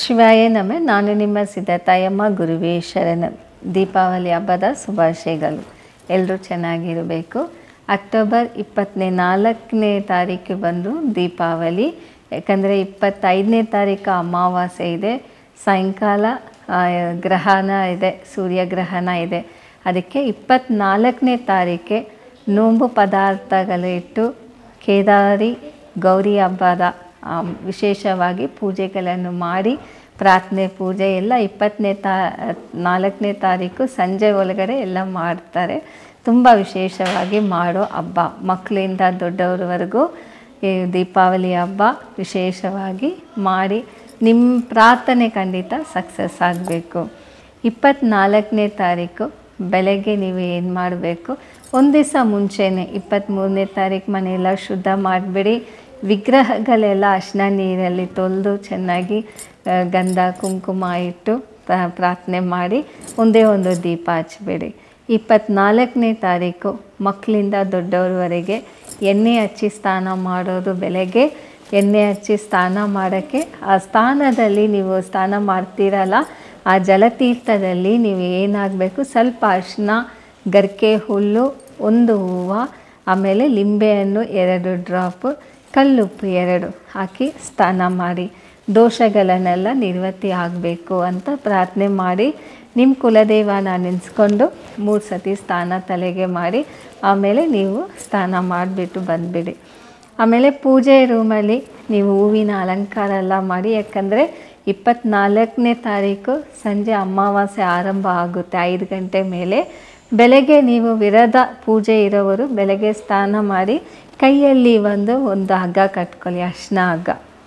ಶಿವಾಯ ನಮೆ ನಾನು ನಿಮ್ಮ ಸಿದ್ಧತಾಯಮ್ಮ ಗುರುವೇ ಶರಣ ದೀಪಾವಳಿ ಹಬ್ಬದ ಶುಭಾಶಯಗಳು ಎಲ್ಲರೂ ಚೆನ್ನಾಗಿರಬೇಕು ಅಕ್ಟೋಬರ್ ಇಪ್ಪತ್ತನೇ ನಾಲ್ಕನೇ ತಾರೀಕು ಬಂದು ದೀಪಾವಳಿ ಯಾಕಂದರೆ ಇಪ್ಪತ್ತೈದನೇ ತಾರೀಕು ಅಮಾವಾಸ್ಯೆ ಇದೆ ಸಾಯಂಕಾಲ ಆ, ಗ್ರಹಣ ಇದೆ ಸೂರ್ಯಗ್ರಹಣ ಇದೆ ಅದಕ್ಕೆ ಇಪ್ಪತ್ತ್ನಾಲ್ಕನೇ ತಾರೀಕೆ ನೋಂಬು ಪದಾರ್ಥಗಳು ಇಟ್ಟು ಕೇದಾರಿ ಗೌರಿ ಹಬ್ಬದ ಆ, ವಿಶೇಷವಾಗಿ ಪೂಜೆಗಳನ್ನು ಮಾಡಿ ಪ್ರಾರ್ಥನೆ ಪೂಜೆ ಎಲ್ಲ ಇಪ್ಪತ್ತನೇ ತಾ ನಾಲ್ಕನೇ ತಾರೀಕು ಸಂಜೆ ಒಳಗಡೆ ಎಲ್ಲ ಮಾಡ್ತಾರೆ ತುಂಬ ವಿಶೇಷವಾಗಿ ಮಾಡೋ ಹಬ್ಬ ಮಕ್ಕಳಿಂದ ದೊಡ್ಡವರವರೆಗೂ ಈ ದೀಪಾವಳಿ ಹಬ್ಬ ವಿಶೇಷವಾಗಿ ಮಾಡಿ ನಿಮ್ಮ ಪ್ರಾರ್ಥನೆ ಖಂಡಿತ ಸಕ್ಸಸ್ ಆಗಬೇಕು ಇಪ್ಪತ್ತ್ನಾಲ್ಕನೇ ತಾರೀಕು ಬೆಳಗ್ಗೆ ನೀವು ಏನು ಮಾಡಬೇಕು ಒಂದು ದಿವಸ ಮುಂಚೆನೇ ಇಪ್ಪತ್ತ್ಮೂರನೇ ತಾರೀಕು ಮನೆಯೆಲ್ಲ ಶುದ್ಧ ಮಾಡಿಬಿಡಿ ವಿಗ್ರಹಗಳೆಲ್ಲ ಅರ್ಶಿನ ನೀರಲ್ಲಿ ತೊಳೆದು ಚೆನ್ನಾಗಿ ಆ, ಗಂಧ ಕುಂಕುಮ ಇಟ್ಟು ಪ್ರ- ಪ್ರಾರ್ಥನೆ ಮಾಡಿ ಒಂದೇ ಒಂದು ದೀಪ ಹಚ್ಚಬೇಡಿ ಇಪ್ಪತ್ತ್ನಾಲ್ಕನೇ ತಾರೀಕು ಮಕ್ಕಳಿಂದ ದೊಡ್ಡವರವರೆಗೆ ಎಣ್ಣೆ ಹಚ್ಚಿ ಸ್ನಾನ ಮಾಡೋದು ಬೆಳಗ್ಗೆ ಎಣ್ಣೆ ಹಚ್ಚಿ ಸ್ನಾನ ಮಾಡೋಕ್ಕೆ ಆ ಸ್ಥಾನದಲ್ಲಿ ನೀವು ಸ್ನಾನ ಮಾಡ್ತೀರಲ್ಲ ಆ ಜಲತೀರ್ಥದಲ್ಲಿ ನೀವು ಏನಾಗಬೇಕು ಸ್ವಲ್ಪ ಅರಿಶಿನ ಗರಿಕೆ ಹುಲ್ಲು ಒಂದು ಹೂವು ಆಮೇಲೆ ಲಿಂಬೆಹಣ್ಣು ಎರಡು ಡ್ರಾಪು ಕಲ್ಲುಪ್ಪು ಎರಡು ಹಾಕಿ ಸ್ನಾನ ಮಾಡಿ ದೋಷಗಳನ್ನೆಲ್ಲ ನಿರ್ವೃತ್ತಿ ಆಗಬೇಕು ಅಂತ ಪ್ರಾರ್ಥನೆ ಮಾಡಿ ನಿಮ್ಮ ಕುಲದೇವನ ನೆನೆಸ್ಕೊಂಡು ಮೂರು ಸತಿ ಸ್ನಾನ ತಲೆಗೆ ಮಾಡಿ ಆಮೇಲೆ ನೀವು ಸ್ನಾನ ಮಾಡಿಬಿಟ್ಟು ಬಂದುಬಿಡಿ ಆಮೇಲೆ ಪೂಜೆ ರೂಮಲ್ಲಿ ನೀವು ಹೂವಿನ ಅಲಂಕಾರ ಎಲ್ಲ ಮಾಡಿ ಯಾಕಂದರೆ ಇಪ್ಪತ್ತ್ನಾಲ್ಕನೇ ತಾರೀಕು ಸಂಜೆ ಅಮಾವಾಸ್ಯೆ ಆರಂಭ ಆಗುತ್ತೆ ಐದು ಗಂಟೆ ಮೇಲೆ ಬೆಳಗ್ಗೆ ನೀವು ವಿರದ ಪೂಜೆ ಇರೋವರು ಬೆಳಗ್ಗೆ ಸ್ನಾನ ಮಾಡಿ ಕೈಯಲ್ಲಿ ಒಂದು ಒಂದು ಹಗ್ಗ ಕಟ್ಕೊಳ್ಳಿ ಅರ್ಶಿನ ಹಗ್ಗ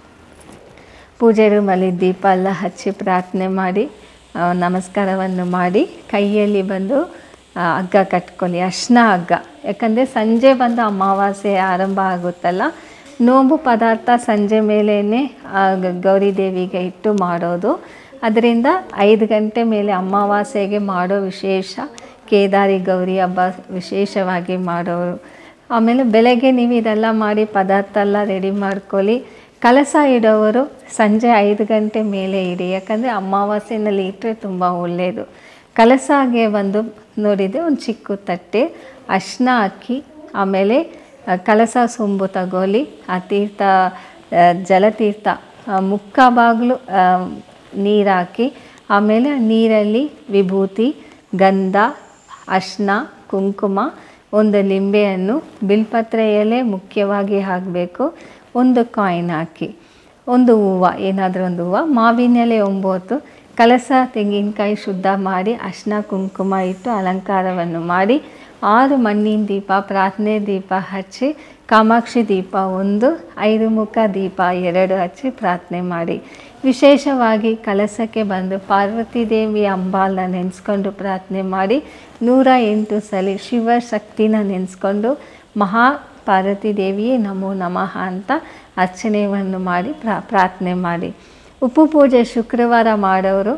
ಪೂಜೆ ರೂಮಲ್ಲಿ ದೀಪ ಎಲ್ಲ ಹಚ್ಚಿ ಪ್ರಾರ್ಥನೆ ಮಾಡಿ ಆ, ನಮಸ್ಕಾರವನ್ನು ಮಾಡಿ ಕೈಯಲ್ಲಿ ಬಂದು ಆ, ಹಗ್ಗ ಕಟ್ಕೊಳ್ಳಿ ಅರ್ಶಿನ ಹಗ್ಗ ಯಾಕಂದರೆ ಸಂಜೆ ಬಂದು ಅಮಾವಾಸ್ಯೆ ಆರಂಭ ಆಗುತ್ತಲ್ಲ ನೋಂಬು ಪದಾರ್ಥ ಸಂಜೆ ಮೇಲೇ ಗೌರಿ ದೇವಿಗೆ ಇಟ್ಟು ಮಾಡೋದು ಅದರಿಂದ ಐದು ಗಂಟೆ ಮೇಲೆ ಅಮಾವಾಸ್ಯೆಗೆ ಮಾಡೋ ವಿಶೇಷ ಕೇದಾರಿ ಗೌರಿ ಹಬ್ಬ ವಿಶೇಷವಾಗಿ ಮಾಡೋರು ಆಮೇಲೆ ಬೆಳಗ್ಗೆ ನೀವು ಇದೆಲ್ಲ ಮಾಡಿ ಪದಾರ್ಥ ಎಲ್ಲ ರೆಡಿ ಮಾಡ್ಕೊಳ್ಳಿ ಕಲಸ ಇಡೋವರು ಸಂಜೆ ಐದು ಗಂಟೆ ಮೇಲೆ ಇಡಿ ಯಾಕಂದರೆ ಅಮಾವಾಸ್ಯೆನಲ್ಲಿ ಇಟ್ಟರೆ ತುಂಬ ಒಳ್ಳೆಯದು ಕಲಸಾಗೆ ಒಂದು ನೋಡಿದೆ ಒಂದು ಚಿಕ್ಕ ತಟ್ಟೆ ಅರ್ಶಿನ ಹಾಕಿ ಆಮೇಲೆ ಆ, ಕಲಸ ಸೊಂಬು ತಗೋಲಿ ಆ ತೀರ್ಥ ಆ, ಜಲತೀರ್ಥ ಆ, ಮುಕ್ಕ ಬಾಗಿಲು ನೀರು ಹಾಕಿ ಆಮೇಲೆ ಆ ನೀರಲ್ಲಿ ವಿಭೂತಿ ಗಂಧ ಅರ್ಶಿನ ಕುಂಕುಮ ಒಂದು ಲಿಂಬೆಹಣ್ಣು ಬಿಲ್ಪತ್ರೆ ಎಲೆ ಮುಖ್ಯವಾಗಿ ಹಾಕಬೇಕು ಒಂದು ಕಾಯಿನ್ ಹಾಕಿ ಒಂದು ಹೂವು ಏನಾದರೂ ಒಂದು ಹೂವು ಮಾವಿನ ಎಲೆ ಒಂಬತ್ತು ಕಲಸ ತೆಂಗಿನಕಾಯಿ ಶುದ್ಧ ಮಾಡಿ ಅರ್ಶಿನ ಕುಂಕುಮ ಇಟ್ಟು ಅಲಂಕಾರವನ್ನು ಮಾಡಿ ಆರು ಮಣ್ಣಿನ ದೀಪ ಪ್ರಾರ್ಥನೆ ದೀಪ ಹಚ್ಚಿ ಕಾಮಾಕ್ಷಿ ದೀಪ ಒಂದು ಐದು ಮುಖ ದೀಪ ಎರಡು ಹಚ್ಚಿ ಪ್ರಾರ್ಥನೆ ಮಾಡಿ ವಿಶೇಷವಾಗಿ ಕಲಸಕ್ಕೆ ಬಂದು ಪಾರ್ವತಿ ದೇವಿ ಅಂಬಾಲನ್ನ ನೆನೆಸ್ಕೊಂಡು ಪ್ರಾರ್ಥನೆ ಮಾಡಿ ನೂರ ಎಂಟು ಸಲ ಶಿವಶಕ್ತಿನ ನೆನೆಸ್ಕೊಂಡು ಮಹಾ ಪಾರ್ವತಿ ದೇವಿಯೇ ನಮೋ ನಮಃ ಅಂತ ಅರ್ಚನೆಯನ್ನು ಮಾಡಿ ಪ್ರಾ ಪ್ರಾರ್ಥನೆ ಮಾಡಿ ಉಪ್ಪು ಪೂಜೆ ಶುಕ್ರವಾರ ಮಾಡೋರು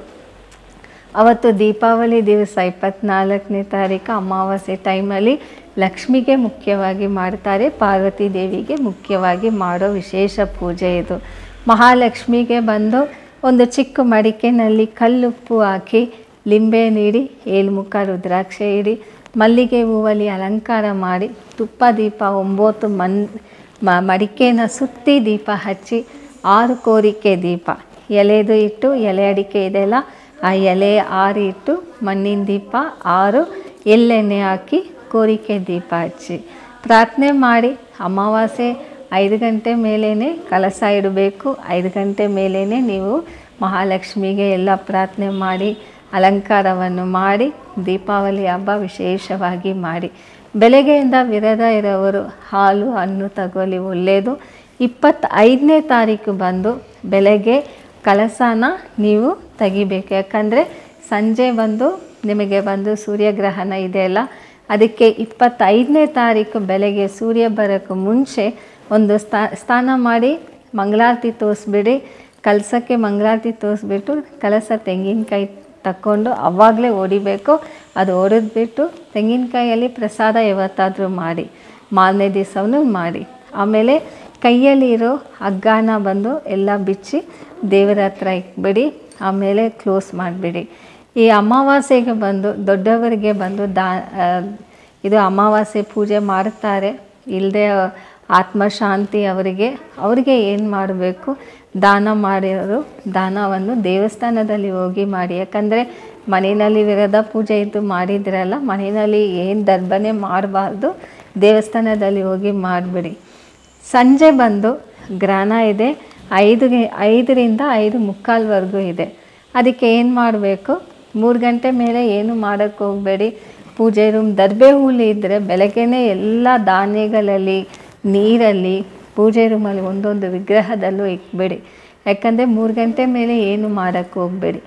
ಅವತ್ತು ದೀಪಾವಳಿ ದಿವಸ ಇಪ್ಪತ್ತ್ನಾಲ್ಕನೇ ತಾರೀಕು ಅಮಾವಾಸ್ಯೆ ಟೈಮಲ್ಲಿ ಲಕ್ಷ್ಮಿಗೆ ಮುಖ್ಯವಾಗಿ ಮಾಡ್ತಾರೆ ಪಾರ್ವತಿ ದೇವಿಗೆ ಮುಖ್ಯವಾಗಿ ಮಾಡೋ ವಿಶೇಷ ಪೂಜೆ ಇದು ಮಹಾಲಕ್ಷ್ಮಿಗೆ ಬಂದು ಒಂದು ಚಿಕ್ಕ ಮಡಿಕೆನಲ್ಲಿ ಕಲ್ಲುಪ್ಪು ಹಾಕಿ ಲಿಂಬೆ ನೀಡಿ ಏಳ್ಮುಖ ರುದ್ರಾಕ್ಷೆ ಇಡಿ ಮಲ್ಲಿಗೆ ಹೂವಲ್ಲಿ ಅಲಂಕಾರ ಮಾಡಿ ತುಪ್ಪ ದೀಪ ಒಂಬತ್ತು ಮನ್ ಮ ಮಡಿಕೆನ ಸುತ್ತಿ ದೀಪ ಹಚ್ಚಿ ಆರು ಕೋರಿಕೆ ದೀಪ ಎಲೆದು ಇಟ್ಟು ಎಲೆ ಅಡಿಕೆ ಇದೆಲ್ಲ ಆ ಎಲೆ ಆರು ಇಟ್ಟು ಮಣ್ಣಿನ ದೀಪ ಆರು ಎಳ್ಳೆಣ್ಣೆ ಹಾಕಿ ಕೋರಿಕೆ ದೀಪ ಹಚ್ಚಿ ಪ್ರಾರ್ಥನೆ ಮಾಡಿ ಅಮಾವಾಸ್ಯೆ ಐದು ಗಂಟೆ ಮೇಲೇ ಕಲಸ ಇಡಬೇಕು ಐದು ಗಂಟೆ ಮೇಲೇ ನೀವು ಮಹಾಲಕ್ಷ್ಮಿಗೆ ಎಲ್ಲ ಪ್ರಾರ್ಥನೆ ಮಾಡಿ ಅಲಂಕಾರವನ್ನು ಮಾಡಿ ದೀಪಾವಳಿ ಹಬ್ಬ ವಿಶೇಷವಾಗಿ ಮಾಡಿ ಬೆಳಗ್ಗೆಯಿಂದ ವಿರದ ಇರೋವರು ಹಾಲು ಹಣ್ಣು ತಗೊಳ್ಳಿ ಒಳ್ಳೆಯದು ಇಪ್ಪತ್ತೈದನೇ ತಾರೀಕು ಬಂದು ಬೆಳಗ್ಗೆ ಕಲಸನ ನೀವು ತೆಗಿಬೇಕು ಯಾಕಂದರೆ ಸಂಜೆ ಬಂದು ನಿಮಗೆ ಬಂದು ಸೂರ್ಯಗ್ರಹಣ ಇದೆಯಲ್ಲ ಅದಕ್ಕೆ ಇಪ್ಪತ್ತೈದನೇ ತಾರೀಕು ಬೆಳಗ್ಗೆ ಸೂರ್ಯ ಬರೋಕ್ಕೂ ಮುಂಚೆ ಒಂದು ಸ್ಥಾ ಸ್ನಾನ ಮಾಡಿ ಮಂಗಳಾರತಿ ತೋರಿಸ್ಬಿಡಿ ಕಲಸಕ್ಕೆ ಮಂಗಳಾರತಿ ತೋರಿಸ್ಬಿಟ್ಟು ಕಲಸ ತೆಂಗಿನಕಾಯಿ ತಕ್ಕೊಂಡು ಅವಾಗಲೇ ಹೊಡಿಬೇಕು ಅದು ಹೊಡೆದ್ಬಿಟ್ಟು ತೆಂಗಿನಕಾಯಲ್ಲಿ ಪ್ರಸಾದ ಯಾವತ್ತಾದರೂ ಮಾಡಿ ಮಾರನೇ ದಿವಸವೂ ಮಾಡಿ ಆಮೇಲೆ ಕೈಯಲ್ಲಿರೋ ಹಗ್ಗನ ಬಂದು ಎಲ್ಲ ಬಿಚ್ಚಿ ದೇವರ ಹತ್ರ ಇಕ್ಬಿಡಿ ಆಮೇಲೆ ಕ್ಲೋಸ್ ಮಾಡಿಬಿಡಿ ಈ ಅಮಾವಾಸ್ಯೆಗೆ ಬಂದು ದೊಡ್ಡವರಿಗೆ ಬಂದು ದಾ ಆ, ಇದು ಅಮಾವಾಸ್ಯೆ ಪೂಜೆ ಮಾಡ್ತಾರೆ ಇಲ್ಲದೆ ಆತ್ಮಶಾಂತಿ ಅವರಿಗೆ ಅವರಿಗೆ ಏನು ಮಾಡಬೇಕು ದಾನ ಮಾಡಿರೋರು ದಾನವನ್ನು ದೇವಸ್ಥಾನದಲ್ಲಿ ಹೋಗಿ ಮಾಡಿ ಯಾಕಂದರೆ ಮನೆಯಲ್ಲಿ ವಿರೋಧ ಪೂಜೆ ಇದ್ದು ಮಾಡಿದ್ರಲ್ಲ ಮನೆಯಲ್ಲಿ ಏನು ದರ್ಬನೆ ಮಾಡಬಾರ್ದು ದೇವಸ್ಥಾನದಲ್ಲಿ ಹೋಗಿ ಮಾಡಿಬಿಡಿ ಸಂಜೆ ಬಂದು ಗ್ರಾನ ಇದೆ ಐದುಗೆ ಐದರಿಂದ ಐದು ಮುಕ್ಕಾಲ್ವರೆಗೂ ಇದೆ ಅದಕ್ಕೆ ಏನು ಮಾಡಬೇಕು ಮೂರು ಗಂಟೆ ಮೇಲೆ ಏನು ಮಾಡೋಕ್ಕೆ ಹೋಗಬೇಡಿ ಪೂಜೆ ರೂಮ್ ದರ್ಬೆ ಹುಲಿ ಇದ್ದರೆ ಬೆಳಗ್ಗೆನೇ ಎಲ್ಲ ಧಾನ್ಯಗಳಲ್ಲಿ ನೀರಲ್ಲಿ ಪೂಜೆ ರೂಮಲ್ಲಿ ಒಂದೊಂದು ವಿಗ್ರಹದಲ್ಲೂ ಇಕ್ಬೇಡಿ ಯಾಕಂದರೆ ಮೂರು ಗಂಟೆ ಮೇಲೆ ಏನು ಮಾಡೋಕ್ಕೆ ಹೋಗಬೇಡಿ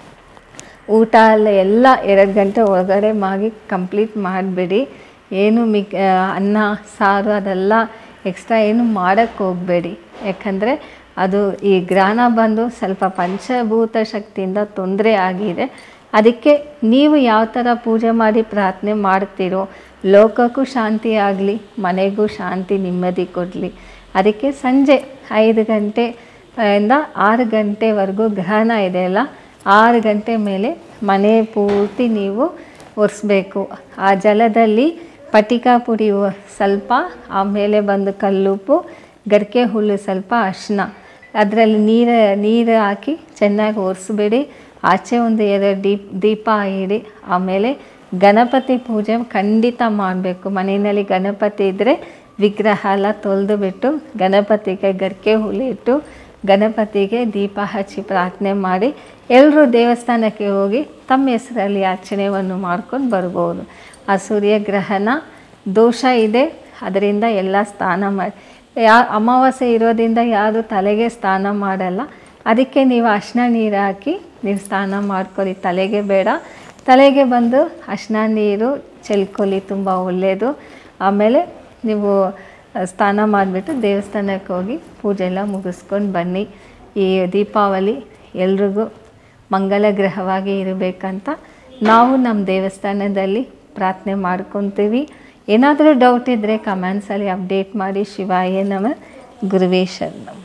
ಊಟ ಎಲ್ಲ ಎಲ್ಲ ಎರಡು ಗಂಟೆ ಒಳಗಡೆ ಮಾಡಿ ಕಂಪ್ಲೀಟ್ ಮಾಡಿಬಿಡಿ ಏನು ಮಿಕ್ ಆ, ಅನ್ನ ಸಾರು ಅದೆಲ್ಲ ಎಕ್ಸ್ಟ್ರಾ ಏನು ಮಾಡೋಕ್ಕೆ ಹೋಗಬೇಡಿ ಯಾಕಂದರೆ ಅದು ಈ ಗ್ರಹಣ ಬಂದು ಸ್ವಲ್ಪ ಪಂಚಭೂತ ಶಕ್ತಿಯಿಂದ ತೊಂದರೆ ಆಗಿದೆ ಅದಕ್ಕೆ ನೀವು ಯಾವ ಥರ ಪೂಜೆ ಮಾಡಿ ಪ್ರಾರ್ಥನೆ ಮಾಡ್ತೀರೋ ಲೋಕಕ್ಕೂ ಶಾಂತಿ ಆಗಲಿ ಮನೆಗೂ ಶಾಂತಿ ನೆಮ್ಮದಿ ಕೊಡಲಿ ಅದಕ್ಕೆ ಸಂಜೆ ಐದು ಗಂಟೆ ಆ, ಇಂದ ಆರು ಗಂಟೆವರೆಗೂ ಗ್ರಹಣ ಇದೆಯಲ್ಲ ಆರು ಗಂಟೆ ಮೇಲೆ ಮನೆ ಪೂರ್ತಿ ನೀವು ಒರೆಸ್ಬೇಕು ಆ ಜಲದಲ್ಲಿ ಪಟಿಕಾ ಪುಡಿ ಒ- ಸ್ವಲ್ಪ ಆಮೇಲೆ ಬಂದು ಕಲ್ಲುಪ್ಪು ಗರಿಕೆ ಹುಲ್ಲು ಸ್ವಲ್ಪ ಅರಿಶಿನ ಅದರಲ್ಲಿ ನೀರು ನೀರು ಹಾಕಿ ಚೆನ್ನಾಗಿ ಒರೆಸ್ಬಿಡಿ ಆಚೆ ಒಂದು ಎರಡು ದೀಪ ದೀಪ ಇಡಿ ಆಮೇಲೆ ಗಣಪತಿ ಪೂಜೆ ಖಂಡಿತ ಮಾಡಬೇಕು ಮನೆಯಲ್ಲಿ ಗಣಪತಿ ಇದ್ದರೆ ವಿಗ್ರಹ ಎಲ್ಲ ತೊಳೆದು ಬಿಟ್ಟು ಗಣಪತಿಗೆ ಗರಿಕೆ ಹುಲಿ ಇಟ್ಟು ಗಣಪತಿಗೆ ದೀಪ ಹಚ್ಚಿ ಪ್ರಾರ್ಥನೆ ಮಾಡಿ ಎಲ್ಲರೂ ದೇವಸ್ಥಾನಕ್ಕೆ ಹೋಗಿ ತಮ್ಮ ಹೆಸರಲ್ಲಿ ಅರ್ಚನೆಯನ್ನು ಮಾಡ್ಕೊಂಡು ಬರ್ಬೋದು ಆ ಸೂರ್ಯಗ್ರಹಣ ದೋಷ ಇದೆ ಅದರಿಂದ ಎಲ್ಲ ಸ್ನಾನ ಮಾಡಿ ಯಾ ಅಮಾವಾಸ್ಯೆ ಇರೋದ್ರಿಂದ ಯಾರು ತಲೆಗೆ ಸ್ನಾನ ಮಾಡಲ್ಲ ಅದಕ್ಕೆ ನೀವು ಅರ್ಶಿನ ನೀರು ಹಾಕಿ ನೀವು ಸ್ನಾನ ಮಾಡ್ಕೊಳ್ಳಿ ತಲೆಗೆ ಬೇಡ ತಲೆಗೆ ಬಂದು ಅರ್ಶಿನ ನೀರು ಚೆಲ್ಕೊಳ್ಳಿ ತುಂಬ ಒಳ್ಳೆಯದು ಆಮೇಲೆ ನೀವು ಸ್ನಾನ ಮಾಡಿಬಿಟ್ಟು ದೇವಸ್ಥಾನಕ್ಕೆ ಹೋಗಿ ಪೂಜೆ ಎಲ್ಲ ಮುಗಿಸ್ಕೊಂಡು ಬನ್ನಿ ಈ ದೀಪಾವಳಿ ಎಲ್ರಿಗೂ ಮಂಗಲ ಗ್ರಹವಾಗಿ ಇರಬೇಕಂತ ನಾವು ನಮ್ಮ ದೇವಸ್ಥಾನದಲ್ಲಿ ಪ್ರಾರ್ಥನೆ ಮಾಡ್ಕೊತೀವಿ ಏನಾದರೂ ಡೌಟ್ ಇದ್ದರೆ ಕಮೆಂಟ್ಸಲ್ಲಿ ಅಪ್ಡೇಟ್ ಮಾಡಿ ಶಿವಾಯ ನಮ ಗುರುವೇ ಶರಣಂ